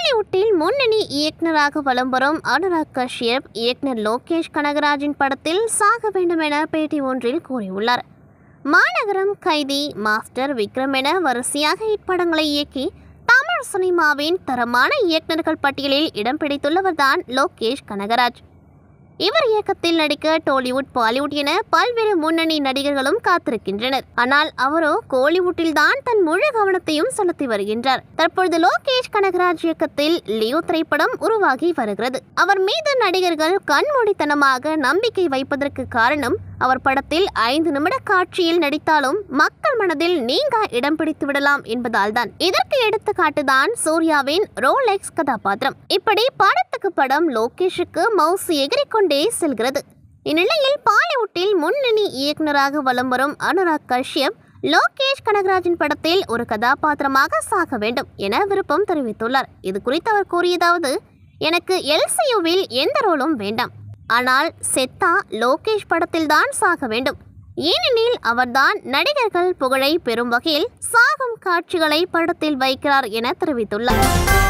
பாலிவுட்டில் முன்னணி இயக்குனராக வலம் வரும் அனுராக் கஷ்யப் இயக்குனர் லோகேஷ் கனகராஜின் படத்தில் சாக வேண்டும் என பேட்டி ஒன்றில் கூறியுள்ளார் மாநகரம் கைதி மாஸ்டர் விக்ரம் என வரிசையாக இப்படங்களை இயக்கி தமிழ் சினிமாவின் தரமான இயக்குனர்கள் பட்டியலில் இடம் பிடித்துள்ளவர்தான் லோகேஷ் கனகராஜ் இவர் இயக்கத்தில் நடிக்க டோலிவுட் பாலிவுட் என பல்வேறு முன்னணி நடிகர்களும் காத்திருக்கின்றனர் ஆனால் அவரோ கோலிவுட்டில் தான் தன் முழு கவனத்தையும் செலுத்தி வருகின்றார் தற்பொழுது லோகேஷ் கனகராஜ் இயக்கத்தில் லியோ திரைப்படம் உருவாகி வருகிறது அவர் மீது நடிகர்கள் கண்மூடித்தனமாக நம்பிக்கை வைப்பதற்கு காரணம் அவர் படத்தில் ஐந்து நிமிட காட்சியில் நடித்தாலும் மக்கள் மனதில் நீங்க இடம் பிடித்து விடலாம் என்பதால் தான் இதற்கு எடுத்துக்காட்டுதான் சூர்யாவின் ரோலெக்ஸ் கதாபாத்திரம் இப்படி படத்துக்கு படம் லோகேஷுக்கு மவுஸ் எகிரிக்கொண்டே செல்கிறது இந்நிலையில் பாலிவுட்டில் முன்னணி இயக்குனராக வலம் வரும் அனுராக் கஷ்யப் லோகேஷ் கனகராஜின் படத்தில் ஒரு கதாபாத்திரமாக சாக வேண்டும் என விருப்பம் தெரிவித்துள்ளார் இது குறித்து அவர் கூறியதாவது எனக்கு எல்சியுவில் எந்த ரோலும் வேண்டாம் ஆனால் செத்தா லோகேஷ் படத்தில்தான் சாக வேண்டும் ஏனெனில் அவர்தான் நடிகர்கள் புகழை பெறும் வகையில் சாகும் காட்சிகளை படத்தில் வைக்கிறார் என தெரிவித்துள்ளார்